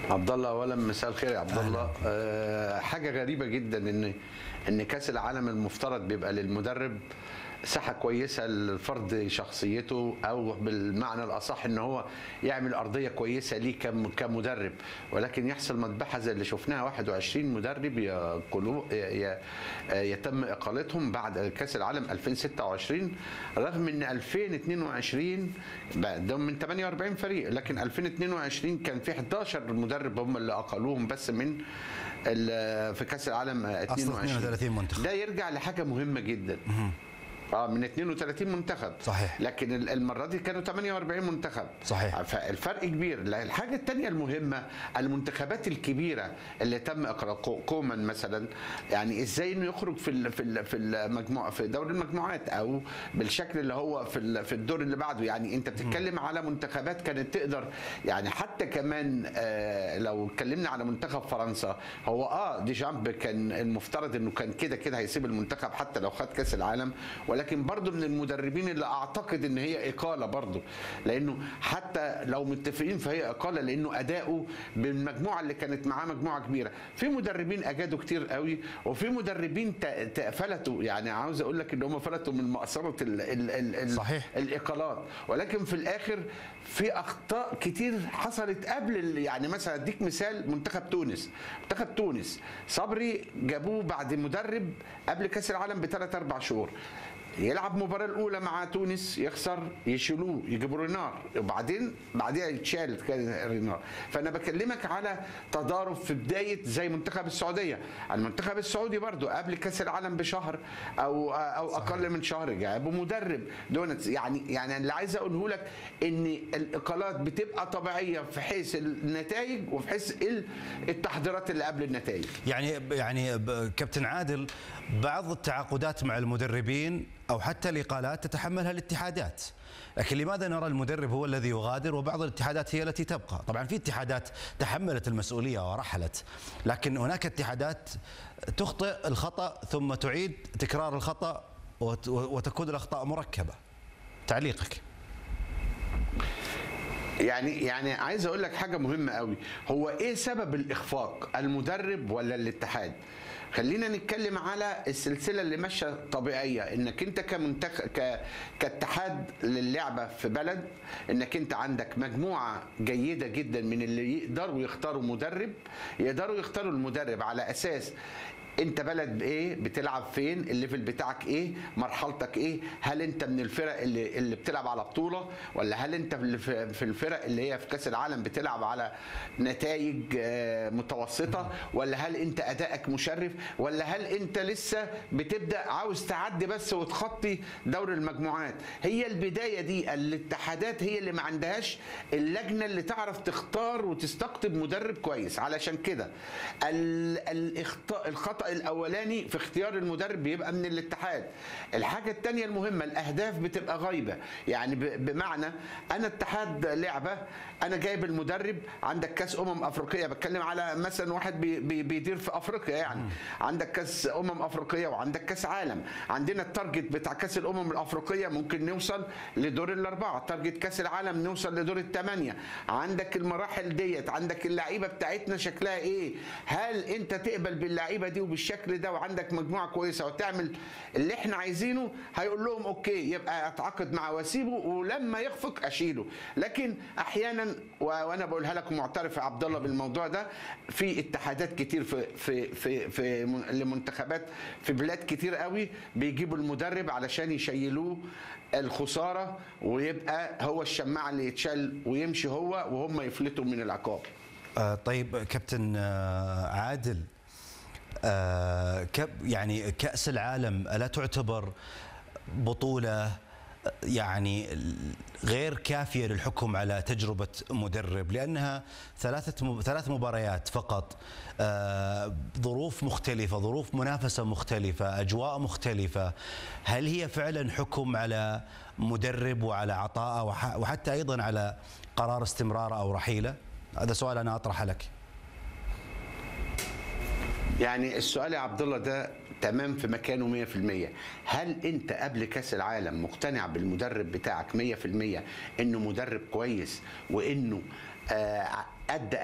عبد الله اولا مساء الخير يا عبد الله آه حاجه غريبه جدا ان ان كاس العالم المفترض بيبقى للمدرب ساحه كويسه لفرض شخصيته او بالمعنى الاصح ان هو يعمل ارضيه كويسه ليه كم- كمدرب ولكن يحصل مذبحه زي اللي شفناها 21 مدرب يقولوا ي- ي- يتم اقالتهم بعد كاس العالم 2026 رغم ان 2022 بقى ده من 48 فريق لكن 2022 كان في 11 مدرب هم اللي اقلوهم بس من ال- في كاس العالم 22 32 منتخب. ده يرجع لحاجه مهمه جدا اه من 32 منتخب صحيح. لكن ال- المره دي كانوا 48 منتخب صحيح. فالفرق كبير لا، الحاجه الثانيه المهمه المنتخبات الكبيره اللي تم اقرار كو- كومان مثلا يعني ازاي انه يخرج في ال- في ال- في المجموعه في دوري المجموعات او بالشكل اللي هو في ال- في الدور اللي بعده يعني انت بتتكلم على منتخبات كانت تقدر يعني حتى كمان آه لو اتكلمنا على منتخب فرنسا هو اه ديجامب كان المفترض انه كان كده كده هيسيب المنتخب حتى لو خد كاس العالم ولكن برضه من المدربين اللي اعتقد ان هي اقاله برضه لانه حتى لو متفقين فهي اقاله لانه اداؤه بالمجموعه اللي كانت معاه مجموعه كبيره في مدربين اجادوا كتير قوي وفي مدربين ت- ت- فلتوا يعني عاوز اقول لك ان هم فلتوا من مأسرة ال ال ال ال صحيح. الاقالات ولكن في الاخر في اخطاء كتير حصلت قبل ال- يعني مثلا اديك مثال منتخب تونس منتخب تونس صبري جابوه بعد مدرب قبل كاس العالم بثلاث اربع شهور يلعب المباراة الأولى مع تونس يخسر يشيلوه يجيبوا رينار وبعدين بعديها يتشال كان رينار فأنا بكلمك على تضارب في بداية زي منتخب السعودية المنتخب السعودي برضو قبل كأس العالم بشهر أو أو أقل من شهر جابوا مدرب دون يعني يعني اللي عايز أقوله لك إن الإقالات بتبقى طبيعية في حيث النتائج وفي حيث ال- التحضيرات اللي قبل النتائج يعني يعني ب- كابتن عادل بعض التعاقدات مع المدربين او حتى الاقالات تتحملها الاتحادات لكن لماذا نرى المدرب هو الذي يغادر وبعض الاتحادات هي التي تبقى طبعا في اتحادات تحملت المسؤوليه ورحلت لكن هناك اتحادات تخطئ الخطا ثم تعيد تكرار الخطا وت- وتكون الاخطاء مركبه تعليقك يعني يعني عايز اقول لك حاجه مهمه قوي هو ايه سبب الاخفاق المدرب ولا الاتحاد خلينا نتكلم على السلسله اللي ماشيه طبيعيه انك انت كمنتخب ك... كاتحاد للعبه في بلد انك انت عندك مجموعه جيده جدا من اللي يقدروا يختاروا مدرب يقدروا يختاروا المدرب على اساس انت بلد ايه بتلعب فين الليفل بتاعك ايه مرحلتك ايه هل انت من الفرق اللي اللي بتلعب على بطوله ولا هل انت في- في في الفرق اللي هي في كاس العالم بتلعب على نتائج آه، متوسطه ولا هل انت ادائك مشرف ولا هل انت لسه بتبدا عاوز تعدي بس وتخطي دور المجموعات هي البدايه دي الاتحادات هي اللي ما عندهاش اللجنه اللي تعرف تختار وتستقطب مدرب كويس علشان كده ال- الاخطاء الخطا الاولاني في اختيار المدرب بيبقى من الاتحاد الحاجه الثانيه المهمه الاهداف بتبقى غايبه يعني ب- بمعنى انا اتحاد لعبه انا جايب المدرب عندك كاس امم افريقيه بتكلم على مثلا واحد بي بي بيدير في افريقيا يعني عندك كاس امم افريقيه وعندك كاس عالم عندنا التارجت بتاع كاس الامم الافريقيه ممكن نوصل لدور الاربعه تارجت كاس العالم نوصل لدور الثمانيه عندك المراحل ديت عندك اللعيبه بتاعتنا شكلها ايه هل انت تقبل باللعيبه دي وبالشكل ده وعندك مجموعه كويسه وتعمل اللي احنا عايزينه هيقول لهم اوكي يبقى اتعاقد معاه واسيبه ولما يخفق اشيله لكن احيانا و- وانا بقولها لك معترف يا عبد الله بالموضوع ده في اتحادات كتير في في في في من- لمنتخبات في بلاد كتير قوي بيجيبوا المدرب علشان يشيلوه الخساره ويبقى هو الشماعه اللي يتشال ويمشي هو وهم يفلتوا من العقاب آه، طيب كابتن آه، عادل آه، كب يعني كأس العالم ألا تعتبر بطولة آه، يعني غير كافية للحكم على تجربة مدرب لأنها ثلاثة م- ثلاث مباريات فقط آه، ظروف مختلفة ظروف منافسة مختلفة أجواء مختلفة هل هي فعلا حكم على مدرب وعلى عطاءه وح- وحتى أيضا على قرار استمراره أو رحيله هذا سؤال أنا أطرحه لك يعني السؤال يا عبد الله ده تمام في مكانه 100% هل انت قبل كاس العالم مقتنع بالمدرب بتاعك 100% انه مدرب كويس وانه آه، ادى